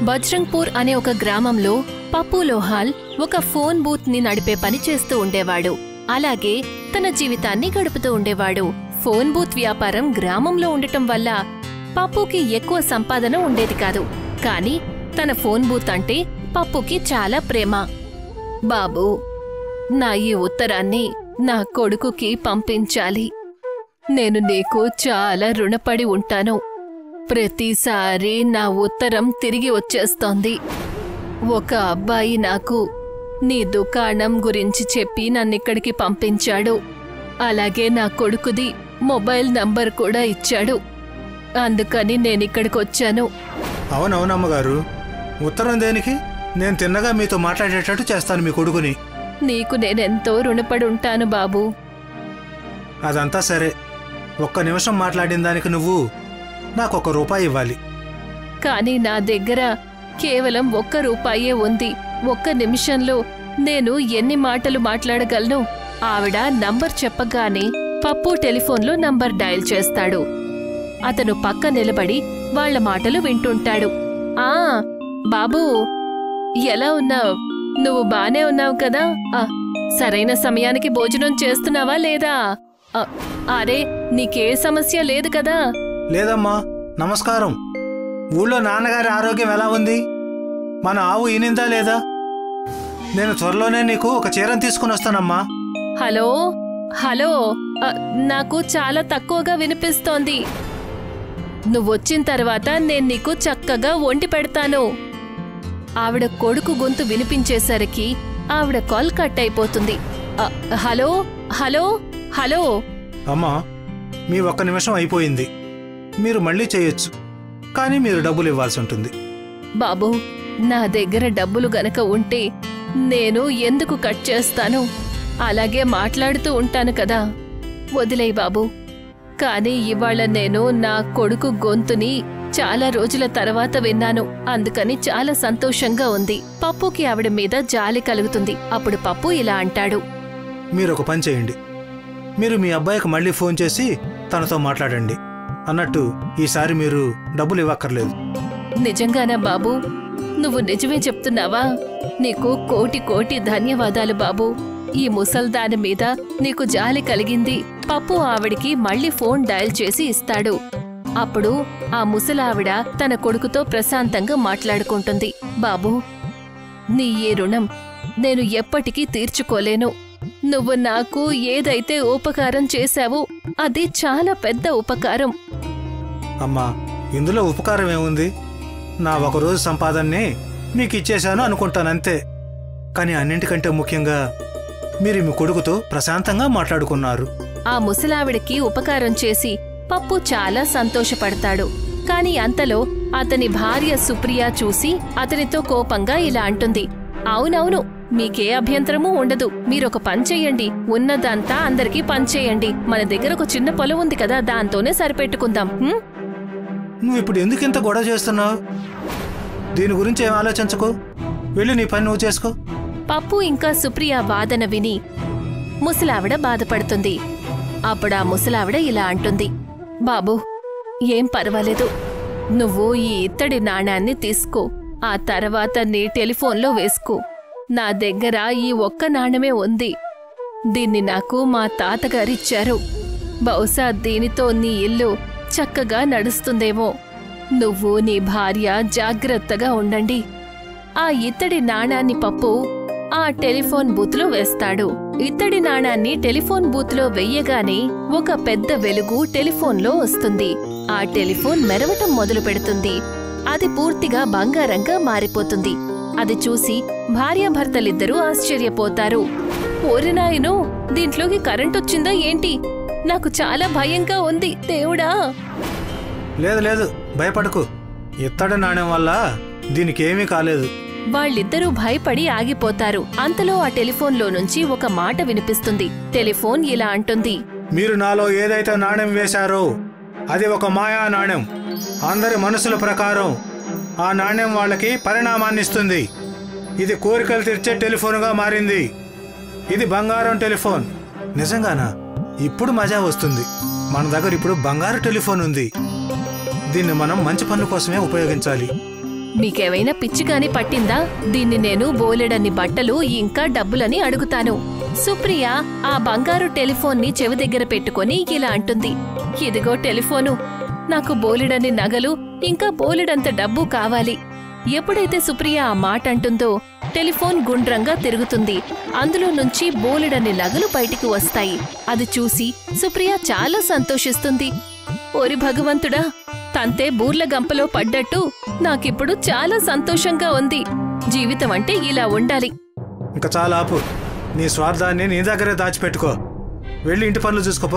బజ్రంగ్పూర్ అనే ఒక గ్రామంలో పప్పు లోహాల్ ఒక ఫోన్ బూత్ ని నడిపే పని చేస్తూ ఉండేవాడు అలాగే తన జీవితాన్ని గడుపుతూ ఉండేవాడు ఫోన్ బూత్ వ్యాపారం గ్రామంలో ఉండటం వల్ల పప్పుకి ఎక్కువ సంపాదన ఉండేది కాదు కానీ తన ఫోన్ బూత్ అంటే పప్పుకి చాలా ప్రేమ బాబూ నా ఈ ఉత్తరాన్ని నా కొడుకుకి పంపించాలి నేను నీకు చాలా రుణపడి ఉంటాను ప్రతిసారి నా ఉత్తరం తిరిగి వచ్చేస్తోంది ఒక అబ్బాయి నాకు నీ దుకాణం గురించి చెప్పి నన్నిక్కడికి పంపించాడు అలాగే నా కొడుకుది మొబైల్ నంబర్ కూడా ఇచ్చాడు అందుకని నేనిక్కడికి వచ్చాను అవునవునమ్మగారు ఉత్తరం దేనికి నేను తిన్నగా మీతో మాట్లాడేటట్టు చేస్తాను మీ కొడుకుని నీకు నేనెంతో రుణపడి ఉంటాను బాబూ అదంతా సరే ఒక్క నిమిషం మాట్లాడిన దానికి నువ్వు నాకు ఒక రూపాయి ఇవ్వాలి కానీ నా దగ్గర కేవలం ఒక్క రూపాయే ఉంది ఒక్క నిమిషంలో నేను ఎన్ని మాటలు మాట్లాడగలను ఆవిడ నంబర్ చెప్పగానే పప్పు టెలిఫోన్లో నంబర్ డయల్ చేస్తాడు అతను పక్క నిలబడి వాళ్ళ మాటలు వింటుంటాడు ఆ బాబూ ఎలా ఉన్నావు నువ్వు బానే ఉన్నావు కదా ఆ, సరైన సమయానికి భోజనం చేస్తున్నావా లేదా ఆ, అరే నీకే సమస్య లేదు కదా లేదమ్మా నమస్కారం ఊళ్ళో నాన్నగారి ఆరోగ్యం ఎలా ఉంది మన ఆవు ఈనిందా లేదా నేను త్వరలోనే నీకు ఒక చీరను తీసుకుని వస్తానమ్మా హలో హలో అ, నాకు చాలా తక్కువగా వినిపిస్తోంది నువ్వొచ్చిన తర్వాత నేను నీకు చక్కగా వండి పెడతాను ఆవిడ కొడుకు గొంతు వినిపించేసరికి ఆవిడ కాల్ కట్ అయిపోతుంది అ, హలో హలో హలో అమ్మా మీ ఒక్క నిమిషం అయిపోయింది మీరు మళ్ళీ చేయొచ్చు కానీ మీరు డబ్బులు ఇవ్వాల్సి ఉంటుంది బాబు నా దగ్గర డబ్బులు గనక ఉంటే నేను ఎందుకు కట్ చేస్తాను అలాగే మాట్లాడుతూ ఉంటాను కదా వదిలేయ్ బాబు కానీ ఇవాళ నేను నా కొడుకు గొంతుని చాలా రోజుల తర్వాత విన్నాను అందుకని చాలా సంతోషంగా ఉంది పప్పుకి ఆవిడ మీద జాలి కలుగుతుంది అప్పుడు పప్పు ఇలా అంటాడు మీరు ఒక పని చేయండి మీరు మీ అబ్బాయికి మళ్ళీ ఫోన్ చేసి తనతో మాట్లాడండి అన్నట్టు ఈసారి మీరు డబ్బులు ఇవ్వక్కర్లేదు నిజంగానా బాబు నువ్వు నిజమే చెప్తున్నావా నీకు కోటి కోటి ధన్యవాదాలు బాబు ఈ ముసల్దాని మీద నీకు జాలి కలిగింది పప్పు ఆవిడికి మళ్ళీ ఫోన్ డయల్ చేసి ఇస్తాడు అప్పుడు ఆ ముసలావిడ తన కొడుకుతో ప్రశాంతంగా మాట్లాడుకుంటుంది బాబు నీ ఈ రుణం నేను ఎప్పటికీ తీర్చుకోలేను నువ్వు నాకు ఏదైతే ఉపకారం చేశావో అది చాలా పెద్ద ఉపకారం అమ్మా ఇందులో ఉపకారం ఏముంది నా ఒకరోజు సంపాదనని మీకు ఇచ్చేశాను అనుకుంటానంతే కానీ అన్నింటికంటే ముఖ్యంగా మీరు మీ కొడుకుతో ప్రశాంతంగా మాట్లాడుకున్నారు ఆ ముసలావిడికి ఉపకారం చేసి పప్పు చాలా సంతోషపడతాడు కాని అంతలో అతని భార్య సుప్రియ చూసి అతనితో కోపంగా ఇలా అంటుంది అవునవును మీకే అభ్యంతరమూ ఉండదు మీరొక పని చెయ్యండి ఉన్నదంతా అందరికీ పంచేయండి మన దగ్గర ఒక చిన్న పొలం ఉంది కదా దాంతోనే సరిపెట్టుకుందాం హ్మ్? నువ్వు ఇప్పుడు ఎందుకు ఇంత గొడవ చేస్తున్నావు దీని గురించి ఏం ఆలోచించకు వెళ్ళి నీ పని నువ్వు చేసుకో పప్పు ఇంకా సుప్రియ వాదన విని ముసలావిడ బాధపడుతుంది అప్పుడు ఆ ముసలావిడ ఇలా అంటుంది బాబు ఏం పర్వాలేదు నువ్వు ఈ ఇత్తడి నాణాన్ని తీసుకో ఆ తర్వాత నీ టెలిఫోన్లో వేసుకో నా దగ్గర ఈ ఒక్క నాణ్యమే ఉంది దీన్ని నాకు మా తాతగారిచ్చారు బహుశా దీనితో నీ ఇల్లు చక్కగా నడుస్తుందేమో నువ్వు నీ భార్య జాగ్రత్తగా ఉండండి ఆ ఇత్తడి నాణాన్ని పప్పు ఆ టెలిఫోన్ బూత్లో వేస్తాడు ఇత్తడి నాణాన్ని టెలిఫోన్ బూత్లో వెయ్యగానే ఒక పెద్ద వెలుగు టెలిఫోన్లో వస్తుంది ఆ టెలిఫోన్ మెరవటం మొదలు పెడుతుంది అది పూర్తిగా బంగారంగా మారిపోతుంది అది చూసి భార్యాభర్తలిద్దరూ ఆశ్చర్యపోతారు ఓరి నాయనో దీంట్లోకి కరెంట్ వచ్చిందా ఏంటి నాకు చాలా భయంగా ఉంది దేవుడా లేదు లేదు భయపడకు ఇత్తడి నాణ్యం వల్ల దీనికి ఏమీ కాలేదు వాళ్ళిద్దరూ భయపడి ఆగిపోతారు అంతలో ఆ టెలిఫోన్లో నుంచి ఒక మాట వినిపిస్తుంది టెలిఫోన్ ఇలా అంటుంది మీరు నాలో ఏదైతే నాణ్యం వేశారో అది ఒక మాయా నాణ్యం అందరి మనసుల ప్రకారం ఆ నాణ్యం వాళ్ళకి పరిణామాన్ని ఇస్తుంది ఇది కోరికలు తీర్చే టెలిఫోన్గా మారింది ఇది బంగారం టెలిఫోన్ నిజంగానా ఇప్పుడు మజా వస్తుంది మన దగ్గర ఇప్పుడు బంగారు టెలిఫోన్ ఉంది దీన్ని మనం మంచి పనుల కోసమే ఉపయోగించాలి మీకేవైనా పిచ్చిగాని పట్టిందా దీన్ని నేను బోలెడన్ని బట్టలు ఇంకా డబ్బులని అడుగుతాను సుప్రియ ఆ బంగారు టెలిఫోన్ని చెవి దగ్గర పెట్టుకొని ఇలా అంటుంది ఇదిగో టెలిఫోను నాకు బోలెడన్ని నగలు ఇంకా బోలెడంత డబ్బు కావాలి ఎప్పుడైతే సుప్రియ ఆ మాట అంటుందో టెలిఫోన్ గుండ్రంగా తిరుగుతుంది అందులో నుంచి బోలెడన్ని నగలు బయటికి వస్తాయి అది చూసి సుప్రియ చాలా సంతోషిస్తుంది ఓరి భగవంతుడా తంతే బూర్ల గంపలో పడ్డట్టు నాకిప్పుడు చాలా సంతోషంగా ఉంది జీవితం అంటే ఇలా ఉండాలి ఇంకా చాలా ఆపు నీ స్వార్థాన్ని నీ దగ్గరే దాచిపెట్టుకో వెళ్ళి ఇంటి పనులు చూసుకోపా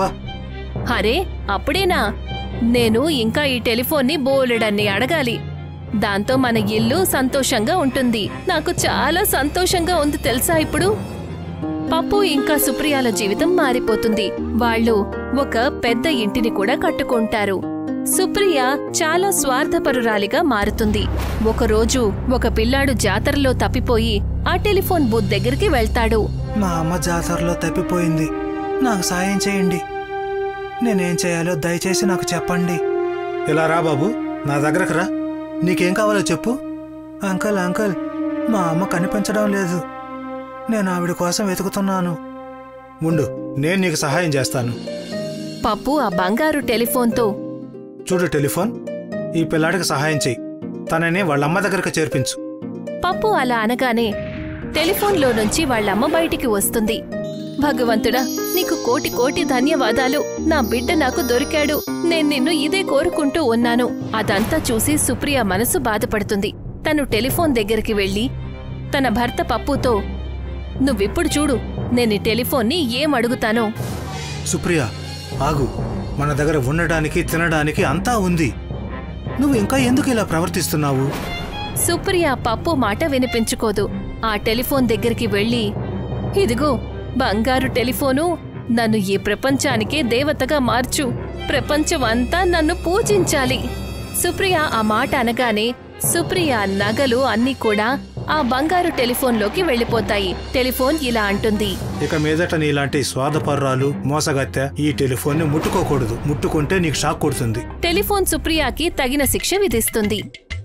అరే అప్పుడేనా నేను ఇంకా ఈ టెలిఫోన్ని బోలెడన్ని అడగాలి దాంతో మన ఇల్లు సంతోషంగా ఉంటుంది నాకు చాలా సంతోషంగా ఉంది తెలుసా ఇప్పుడు పప్పు ఇంకా సుప్రియాల జీవితం మారిపోతుంది వాళ్ళు ఒక పెద్ద ఇంటిని కూడా కట్టుకుంటారు సుప్రియ చాలా స్వార్థపరురాలిగా మారుతుంది ఒకరోజు ఒక పిల్లాడు జాతరలో తప్పిపోయి ఆ టెలిఫోన్ బూత్ దగ్గరికి వెళ్తాడు మా అమ్మ జాతరలో తప్పిపోయింది నాకు సాయం చేయండి నేనేం చేయాలో దయచేసి నాకు చెప్పండి ఇలా రా బాబు నా దగ్గరకు రా నీకేం కావాలో చెప్పు అంకల్ అంకల్ మా అమ్మ కనిపించడం లేదు నేను ఆవిడ కోసం వెతుకుతున్నాను ఉండు నేను నీకు సహాయం చేస్తాను పప్పు ఆ బంగారు టెలిఫోన్తో చూడు టెలిఫోన్ ఈ పిల్లాడికి సహాయం చెయ్యి తనని వాళ్ళమ్మ దగ్గరకు చేర్పించు పప్పు అలా అనగానే టెలిఫోన్లో నుంచి వాళ్ళమ్మ బయటికి వస్తుంది భగవంతుడా నీకు కోటి కోటి ధన్యవాదాలు నా బిడ్డ నాకు దొరికాడు నేను నిన్ను ఇదే కోరుకుంటూ ఉన్నాను అదంతా చూసి సుప్రియ మనసు బాధపడుతుంది తను టెలిఫోన్ దగ్గరికి వెళ్లి తన భర్త పప్పుతో నువ్విప్పుడు చూడు నేను ఈ టెలిఫోన్ని ఏం అడుగుతానో సుప్రియ ఆగు మన దగ్గర ఉండడానికి తినడానికి అంతా ఉంది నువ్వు ఇంకా ఎందుకు ఇలా ప్రవర్తిస్తున్నావు సుప్రియ పప్పు మాట వినిపించుకోదు ఆ టెలిఫోన్ దగ్గరికి వెళ్ళి ఇదిగో బంగారు టెలిఫోను నన్ను ఈ ప్రపంచానికే దేవతగా మార్చు ప్రపంచం అంతా నన్ను పూజించాలి సుప్రియ ఆ మాట అనగానే సుప్రియ నగలు అన్నీ కూడా ఆ బంగారు టెలిఫోన్లోకి వెళ్ళిపోతాయి టెలిఫోన్ ఇలా అంటుంది ఇక మీదట నీలాంటి స్వాదపర్రాలు మోసగత్తె ఈ టెలిఫోన్ని ముట్టుకోకూడదు ముట్టుకుంటే నీకు షాక్ కొడుతుంది టెలిఫోన్ సుప్రియకి తగిన శిక్ష విధిస్తుంది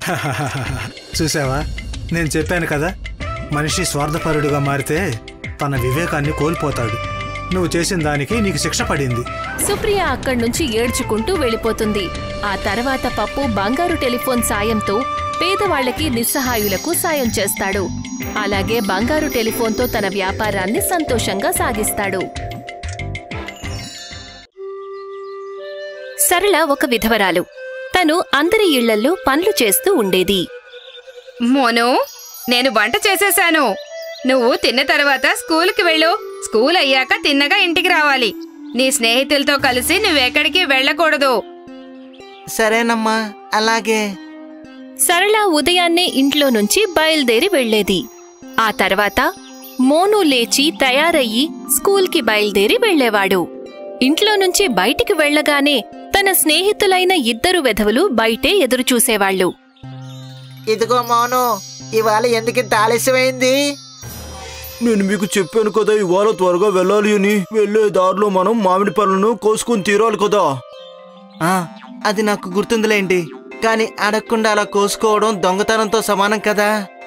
చూసావా నేను చెప్పాను కదా మనిషి స్వార్థపరుడుగా మారితే తన వివేకాన్ని కోల్పోతాడు నువ్వు చేసిన దానికి నీకు శిక్ష పడింది సుప్రియ అక్కడి నుంచి ఏడ్చుకుంటూ వెళ్ళిపోతుంది ఆ తర్వాత పప్పు బంగారు టెలిఫోన్ సాయంతో పేదవాళ్లకి నిస్సహాయులకు సాయం చేస్తాడు అలాగే బంగారు టెలిఫోన్తో తన వ్యాపారాన్ని సంతోషంగా సాగిస్తాడు సరళ ఒక విధవరాలు తను అందరి ఇళ్లల్లో పనులు చేస్తూ ఉండేది మోను నేను వంట చేసేశాను నువ్వు తిన్న తర్వాత స్కూల్కి వెళ్ళు స్కూల్ అయ్యాక తిన్నగా ఇంటికి రావాలి నీ స్నేహితులతో కలిసి నువ్వెక్కడికి వెళ్ళకూడదు సరేనమ్మా అలాగే సరళ ఉదయాన్నే ఇంట్లో నుంచి బయలుదేరి వెళ్లేది ఆ తర్వాత మోను లేచి తయారయ్యి స్కూల్కి బయలుదేరి వెళ్లేవాడు ఇంట్లో నుంచి బయటికి వెళ్ళగానే తన స్నేహితులైన ఇద్దరు వెధవులు బయటే ఎదురుచూసేవాళ్లు ఇదిగో మౌను ఇవాళ ఎందుకింత ఆలస్యమైంది నేను మీకు చెప్పాను కదా ఇవాళ త్వరగా వెళ్ళాలి అని వెళ్ళే దారిలో మనం మామిడి పళ్ళను కోసుకుని తీరాలి కదా ఆ, అది నాకు గుర్తుందిలేండి కానీ అడగకుండా అలా కోసుకోవడం దొంగతనంతో సమానం కదా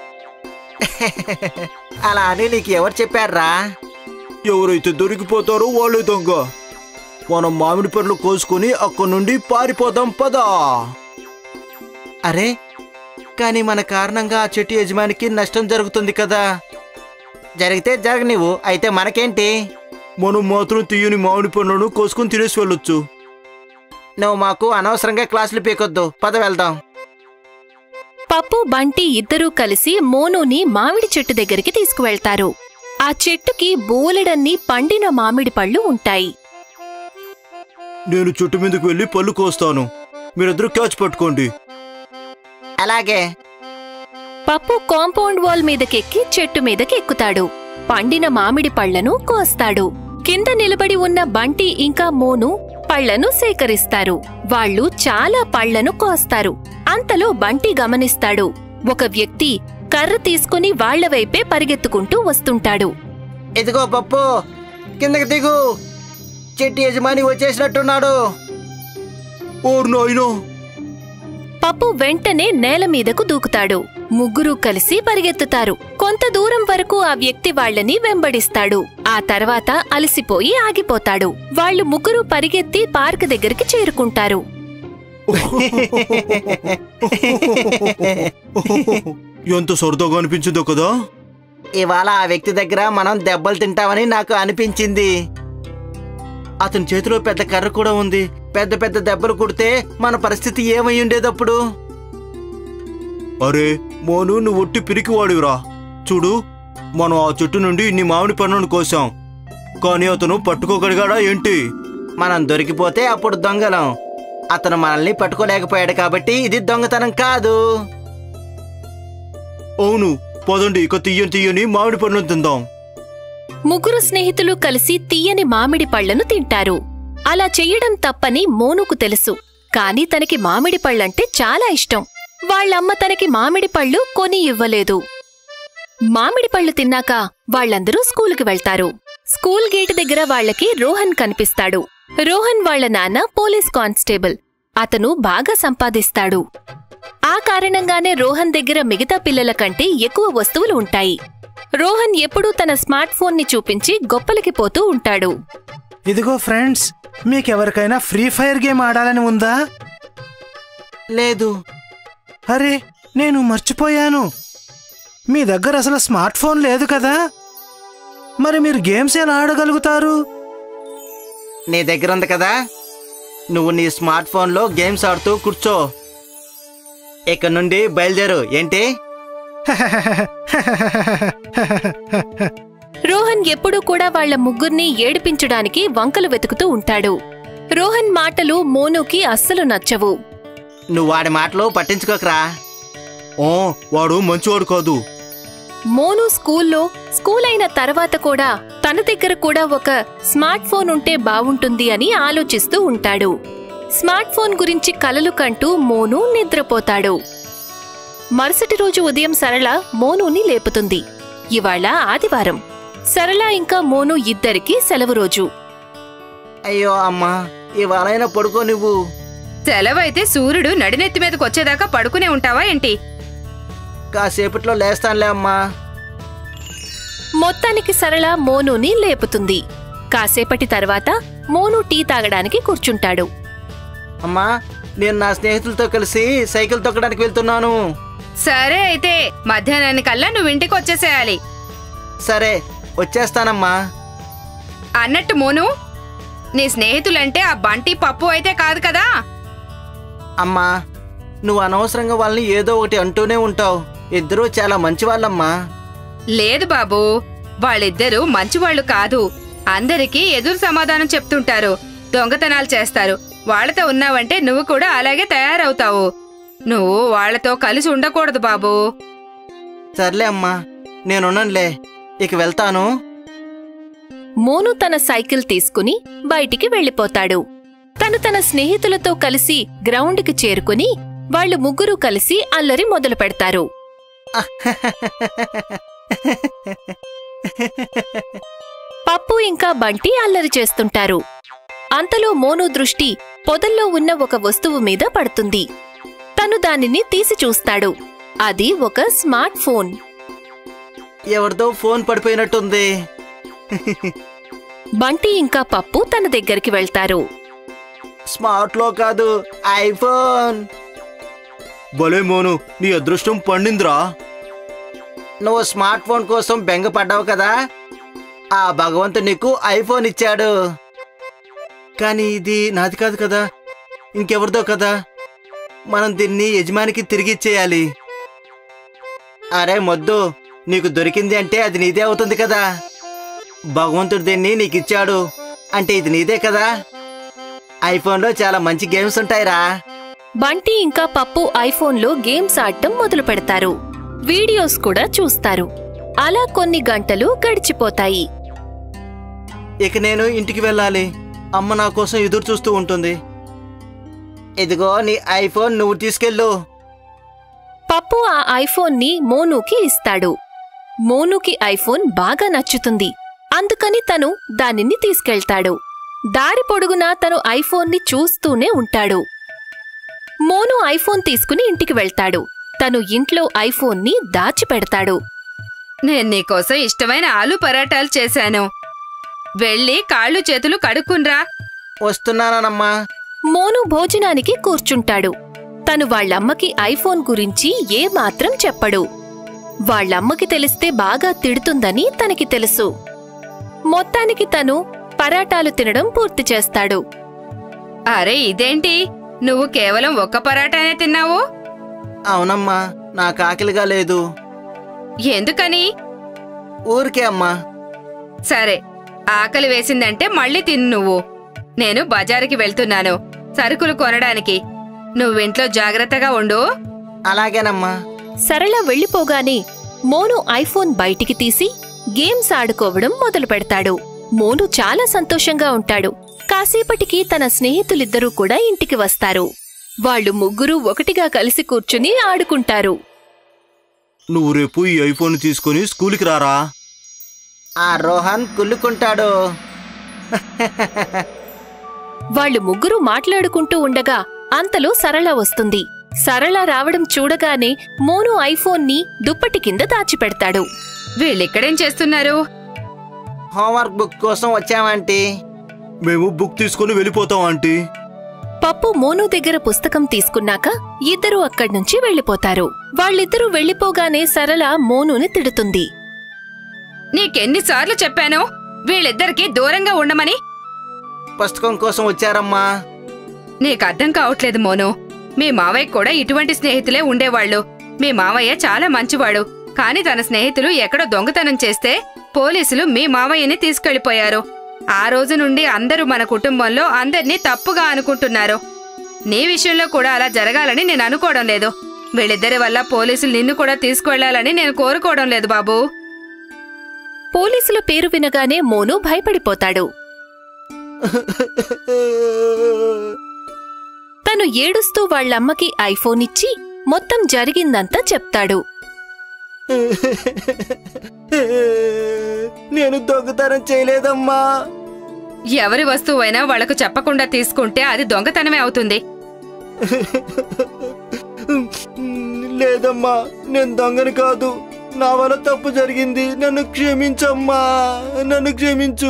అలా అని నీకు ఎవరు చెప్పారా ఎవరైతే దొరికిపోతారో వాళ్ళే దొంగ మనం మామిడి పళ్ళు కోసుకుని అక్కడి నుండి పారిపోదాం పదా అరే కానీ మన కారణంగా ఆ చెట్టు యజమానికి నష్టం జరుగుతుంది కదా జరిగితే జరగనివ్వు అయితే మనకేంటి మనం మాత్రం తీయని మామిడి పళ్ళను కోసుకుని తినేసి వెళ్ళొచ్చు నువ్వు మాకు అనవసరంగా క్లాసులు పీకొద్దు పద వెళ్దాం పప్పు బంటి ఇద్దరూ కలిసి మోనుని మామిడి చెట్టు దగ్గరికి తీసుకువెళ్తారు ఆ చెట్టుకి బోలెడన్ని పండిన మామిడి పళ్ళు ఉంటాయి నేను చెట్టు మీదకి వెళ్ళి పళ్ళు కోస్తాను మీరిద్దరు క్యాచ్ పట్టుకోండి అలాగే పప్పు కాంపౌండ్ వాల్ మీదకెక్కి చెట్టు మీదకి ఎక్కుతాడు పండిన మామిడి పళ్లను కోస్తాడు కింద నిలబడి ఉన్న బంటి ఇంకా మోను పళ్లను సేకరిస్తారు వాళ్ళు చాలా పళ్లను కోస్తారు అంతలో బంటి గమనిస్తాడు ఒక వ్యక్తి కర్ర తీసుకుని వాళ్ల వైపే పరిగెత్తుకుంటూ వస్తుంటాడు ఇదిగో పప్పు కిందకి దిగు చెట్టు యజమాని వచ్చేసినట్టున్నాడు ఓర్ నాయనో పప్పు వెంటనే నేల మీదకు దూకుతాడు ముగ్గురు కలిసి పరిగెత్తుతారు కొంత దూరం వరకు ఆ వ్యక్తి వాళ్ళని వెంబడిస్తాడు ఆ తర్వాత అలసిపోయి ఆగిపోతాడు వాళ్ళు ముగ్గురు పరిగెత్తి పార్క్ దగ్గరికి చేరుకుంటారు ఎంత సరదాగా అనిపించిందో కదా ఇవాళ ఆ వ్యక్తి దగ్గర మనం దెబ్బలు తింటామని నాకు అనిపించింది అతని చేతిలో పెద్ద కర్ర కూడా ఉంది పెద్ద పెద్ద దెబ్బలు కుడితే మన పరిస్థితి ఏమై ఉండేదప్పుడు అరే మోను నువ్వు ఒట్టి పిరికివాడివిరా చూడు మనం ఆ చెట్టు నుండి ఇన్ని మామిడి పండ్లను కోసాం కానీ అతను పట్టుకోగలిగాడా ఏంటి మనం దొరికిపోతే అప్పుడు దొంగలం అతను మనల్ని పట్టుకోలేకపోయాడు కాబట్టి ఇది దొంగతనం కాదు అవును పదండి ఇక తీయని తీయని మామిడి పండ్లను తిందాం ముగ్గురు స్నేహితులు కలిసి తీయని మామిడి పళ్లను తింటారు అలా చెయ్యడం తప్పని మోనుకు తెలుసు కాని తనకి మామిడి పళ్ళంటే చాలా ఇష్టం వాళ్ళమ్మ తనకి మామిడి పళ్ళు కొని ఇవ్వలేదు మామిడి పళ్ళు తిన్నాక వాళ్ళందరూ స్కూలుకి వెళ్తారు స్కూల్ గేట్ దగ్గర వాళ్ళకి రోహన్ కనిపిస్తాడు రోహన్ వాళ్ళ నాన్న పోలీస్ కానిస్టేబుల్ అతను బాగా సంపాదిస్తాడు ఆ కారణంగానే రోహన్ దగ్గర మిగతా పిల్లల కంటే ఎక్కువ వస్తువులు ఉంటాయి రోహన్ ఎప్పుడూ తన స్మార్ట్ ఫోన్ని చూపించి గొప్పలకి పోతూ ఉంటాడు ఇదిగో ఫ్రెండ్స్ మీకెవరికైనా ఫ్రీ ఫైర్ గేమ్ ఆడాలని ఉందా లేదు అరే నేను మర్చిపోయాను మీ దగ్గర అసలు స్మార్ట్ ఫోన్ లేదు కదా మరి మీరు గేమ్స్ ఎలా ఆడగలుగుతారు నీ దగ్గర ఉంది కదా నువ్వు నీ స్మార్ట్ ఫోన్లో గేమ్స్ ఆడుతూ కూర్చో ఇక్కడ నుండి బయలుదేరు ఏంటి రోహన్ ఎప్పుడూ కూడా వాళ్ళ ముగ్గుర్ని ఏడిపించడానికి వంకలు వెతుకుతూ ఉంటాడు రోహన్ మాటలు మోనుకి అస్సలు నచ్చవు నువ్వు వాడి మాటలు పట్టించుకోకరా ఓ వాడు మంచివాడు కాదు మోను స్కూల్లో స్కూల్ అయిన తర్వాత కూడా తన దగ్గర కూడా ఒక స్మార్ట్ ఫోన్ ఉంటే బావుంటుంది అని ఆలోచిస్తూ ఉంటాడు స్మార్ట్ ఫోన్ గురించి కలలు కంటూ మోను నిద్రపోతాడు మరుసటి రోజు ఉదయం సరళ మోనుని లేపుతుంది ఇవాళ ఆదివారం సరళ ఇంకా మోను ఇద్దరికీ సెలవు రోజు అయ్యో అమ్మా ఇవాళైనా పడుకో నువ్వు సెలవైతే సూర్యుడు నడినెత్తి మీదకి వచ్చేదాకా పడుకునే ఉంటావా ఏంటి కాసేపట్లో లేస్తానులే అమ్మా మొత్తానికి సరళ మోనుని లేపుతుంది కాసేపటి తర్వాత మోను టీ తాగడానికి కూర్చుంటాడు అమ్మా నేను నా స్నేహితులతో కలిసి సైకిల్ తొక్కడానికి వెళ్తున్నాను సరే అయితే మధ్యాహ్నానికల్లా నువ్వు ఇంటికి వచ్చేసేయాలి సరే వచ్చేస్తానమ్మా అన్నట్టు మోను నీ స్నేహితులంటే ఆ బంటి పప్పు అయితే కాదు కదా అమ్మా నువ్వు అనవసరంగా వాళ్ళని ఏదో ఒకటి అంటూనే ఉంటావు ఇద్దరూ చాలా మంచి వాళ్ళమ్మా లేదు బాబు వాళ్ళిద్దరూ మంచివాళ్ళు కాదు అందరికీ ఎదురు సమాధానం చెప్తుంటారు దొంగతనాలు చేస్తారు వాళ్ళతో ఉన్నావంటే నువ్వు కూడా అలాగే తయారవుతావు నువ్వు వాళ్ళతో కలిసి ఉండకూడదు బాబు సర్లే అమ్మా నేనున్నానులే ఇక వెళ్తాను మోను తన సైకిల్ తీసుకుని బయటికి వెళ్ళిపోతాడు తను తన స్నేహితులతో కలిసి గ్రౌండ్కి చేరుకుని వాళ్ళు ముగ్గురు కలిసి అల్లరి మొదలు పెడతారు పప్పు ఇంకా బంటి అల్లరి చేస్తుంటారు అంతలో మోను దృష్టి పొదల్లో ఉన్న ఒక వస్తువు మీద పడుతుంది తను దానిని తీసి చూస్తాడు అది ఒక స్మార్ట్ ఫోన్ ఎవరిదో ఫోన్ పడిపోయినట్టుంది బంటి ఇంకా పప్పు తన దగ్గరికి వెళ్తారు స్మార్ట్ లో కాదు ఐఫోన్ భలే మోను నీ అదృష్టం పండిందిరా నువ్వు స్మార్ట్ ఫోన్ కోసం బెంగపడ్డావు కదా ఆ భగవంతుడు నీకు ఐఫోన్ ఇచ్చాడు కానీ ఇది నాది కాదు కదా ఇంకెవరిదో కదా మనం దీన్ని యజమానికి తిరిగి ఇచ్చేయాలి అరే మొద్దు నీకు దొరికింది అంటే అది నీదే అవుతుంది కదా భగవంతుడు దీన్ని నీకు ఇచ్చాడు అంటే ఇది నీదే కదా ఐఫోన్లో చాలా మంచి గేమ్స్ ఉంటాయిరా బంటి ఇంకా పప్పు ఐఫోన్లో గేమ్స్ ఆడటం మొదలు పెడతారు వీడియోస్ కూడా చూస్తారు అలా కొన్ని గంటలు గడిచిపోతాయి ఇక నేను ఇంటికి వెళ్ళాలి అమ్మ నా కోసం ఎదురు చూస్తూ ఉంటుంది ఇదిగో నీ ఐఫోన్ నువ్వు తీసుకెళ్ళు పప్పు ఆ ఐఫోన్ని మోనుకి ఇస్తాడు మోనుకి ఐఫోన్ బాగా నచ్చుతుంది అందుకని తను దానిని తీసుకెళ్తాడు దారి పొడుగునా తను ఐఫోన్ని చూస్తూనే ఉంటాడు మోను ఐఫోన్ తీసుకుని ఇంటికి వెళ్తాడు తను ఇంట్లో ఐఫోన్ని దాచిపెడతాడు నేను నీకోసం ఇష్టమైన ఆలు పరాటాలు చేశాను వెళ్ళి కాళ్ళు చేతులు కడుక్కున్రా వస్తున్నానమ్మా మోను భోజనానికి కూర్చుంటాడు తను వాళ్ళమ్మకి ఐఫోన్ గురించి ఏమాత్రం చెప్పడు వాళ్ళమ్మకి తెలిస్తే బాగా తిడుతుందని తనకి తెలుసు మొత్తానికి తను పరాటాలు తినడం పూర్తి చేస్తాడు అరే ఇదేంటి నువ్వు కేవలం ఒక్క పరాటానే తిన్నావు అవునమ్మా నాకు ఆకలిగా లేదు ఎందుకని ఊరికే అమ్మా సరే ఆకలి వేసిందంటే మళ్ళీ తిను నువ్వు నేను బజారుకి వెళ్తున్నాను సరుకులు కొనడానికి నువ్వింట్లో జాగ్రత్తగా ఉండు అలాగేనమ్మా సరళ వెళ్ళిపోగానే మోను ఐఫోన్ బయటికి తీసి గేమ్స్ ఆడుకోవడం మొదలు పెడతాడు మోను చాలా సంతోషంగా ఉంటాడు కాసేపటికి తన స్నేహితులిద్దరూ కూడా ఇంటికి వస్తారు వాళ్ళు ముగ్గురు ఒకటిగా కలిసి కూర్చుని ఆడుకుంటారు నువ్వు రేపు ఈ ఐఫోన్ తీసుకొని స్కూల్కి రారా ఆ రోహన్ కుళ్ళుకుంటాడు వాళ్ళు ముగ్గురు మాట్లాడుకుంటూ ఉండగా అంతలో సరళ వస్తుంది సరళ రావడం చూడగానే మోను ఐఫోన్ని దుప్పటి కింద దాచిపెడతాడు వీళ్ళిక్కడేం చేస్తున్నారు హోంవర్క్ బుక్ కోసం వచ్చామంటీ మేము బుక్ తీసుకొని వెళ్ళిపోతాం ఆంటీ పప్పు మోను దగ్గర పుస్తకం తీసుకున్నాక ఇద్దరూ అక్కడ్నుంచి వెళ్ళిపోతారు వాళ్ళిద్దరూ వెళ్ళిపోగానే సరళ మోనుని తిడుతుంది నీకెన్నిసార్లు చెప్పాను వీళ్ళిద్దరికీ దూరంగా ఉండమని పుస్తకం కోసం వచ్చారమ్మా నీకు అర్థం కావట్లేదు మోను మీ మావయ్య కూడా ఇటువంటి స్నేహితులే ఉండేవాళ్ళు మీ మావయ్య చాలా మంచివాడు కాని తన స్నేహితులు ఎక్కడో దొంగతనం చేస్తే పోలీసులు మీ మావయ్యని తీసుకెళ్లిపోయారు ఆ రోజు నుండి అందరూ మన కుటుంబంలో అందర్నీ తప్పుగా అనుకుంటున్నారు నీ విషయంలో కూడా అలా జరగాలని నేను అనుకోవడం లేదు వీళ్ళిద్దరి వల్ల పోలీసులు నిన్ను కూడా తీసుకువెళ్లాలని నేను కోరుకోవడం లేదు బాబూ పోలీసుల పేరు వినగానే మోను భయపడిపోతాడు తను ఏడుస్తూ వాళ్ళమ్మకి ఐఫోన్ ఇచ్చి మొత్తం జరిగిందంతా చెప్తాడు నేను దొంగతనం చేయలేదమ్మా ఎవరి వస్తువైనా వాళ్లకు చెప్పకుండా తీసుకుంటే అది దొంగతనమే అవుతుంది లేదమ్మా నేను దొంగని కాదు నా వల్ల తప్పు జరిగింది నన్ను క్షమించమ్మా నన్ను క్షమించు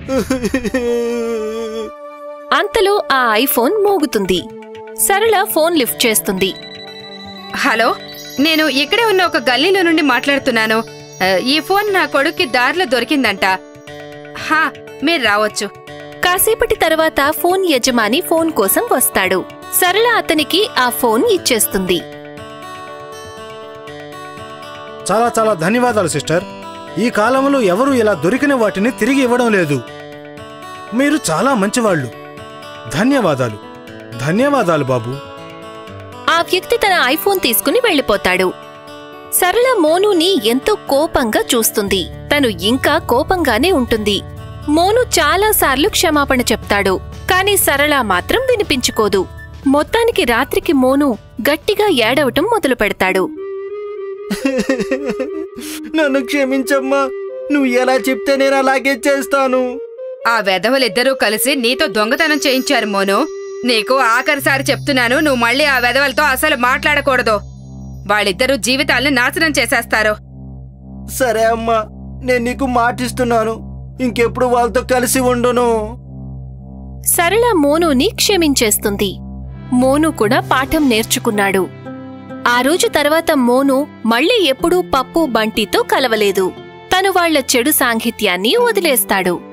అంతలో ఆ ఐఫోన్ మోగుతుంది సరళ ఫోన్ లిఫ్ట్ చేస్తుంది హలో నేను ఇక్కడే ఉన్న ఒక గల్లీలో నుండి మాట్లాడుతున్నాను ఆ, ఈ ఫోన్ నా కొడుక్కి దారిలో దొరికిందంట హా మీరు రావచ్చు కాసేపటి తర్వాత ఫోన్ యజమాని ఫోన్ కోసం వస్తాడు సరళ అతనికి ఆ ఫోన్ ఇచ్చేస్తుంది చాలా చాలా ధన్యవాదాలు సిస్టర్ ఈ కాలంలో ఎవరు ఇలా దొరికిన వాటిని తిరిగి ఇవ్వడం లేదు మీరు చాలా మంచివాళ్ళు ధన్యవాదాలు ధన్యవాదాలు బాబు ఆ వ్యక్తి తన ఐఫోన్ తీసుకుని వెళ్ళిపోతాడు సరళ మోనుని ఎంతో కోపంగా చూస్తుంది తను ఇంకా కోపంగానే ఉంటుంది మోను చాలాసార్లు క్షమాపణ చెప్తాడు కాని సరళ మాత్రం వినిపించుకోదు మొత్తానికి రాత్రికి మోను గట్టిగా ఏడవటం మొదలు పెడతాడు నన్ను క్షమించమ్మా నువ్వు ఎలా చెప్తే నేను అలాగే చేస్తాను ఆ వెధవలిద్దరూ కలిసి నీతో దొంగతనం చేయించారు మోను నీకు ఆఖరిసారి చెప్తున్నాను నువ్వు మళ్ళీ ఆ వెధవలతో అసలు మాట్లాడకూడదు వాళ్ళిద్దరూ జీవితాల్ని నాశనం చేసేస్తారు సరే అమ్మా నేను నీకు మాటిస్తున్నాను ఇంకెప్పుడు వాళ్ళతో కలిసి ఉండును సరళ మోనుని క్షమించేస్తుంది మోను కూడా పాఠం నేర్చుకున్నాడు ఆ రోజు తర్వాత మోను మళ్ళీ ఎప్పుడూ పప్పు బంటితో కలవలేదు తను వాళ్ళ చెడు సాంగిత్యాన్ని వదిలేస్తాడు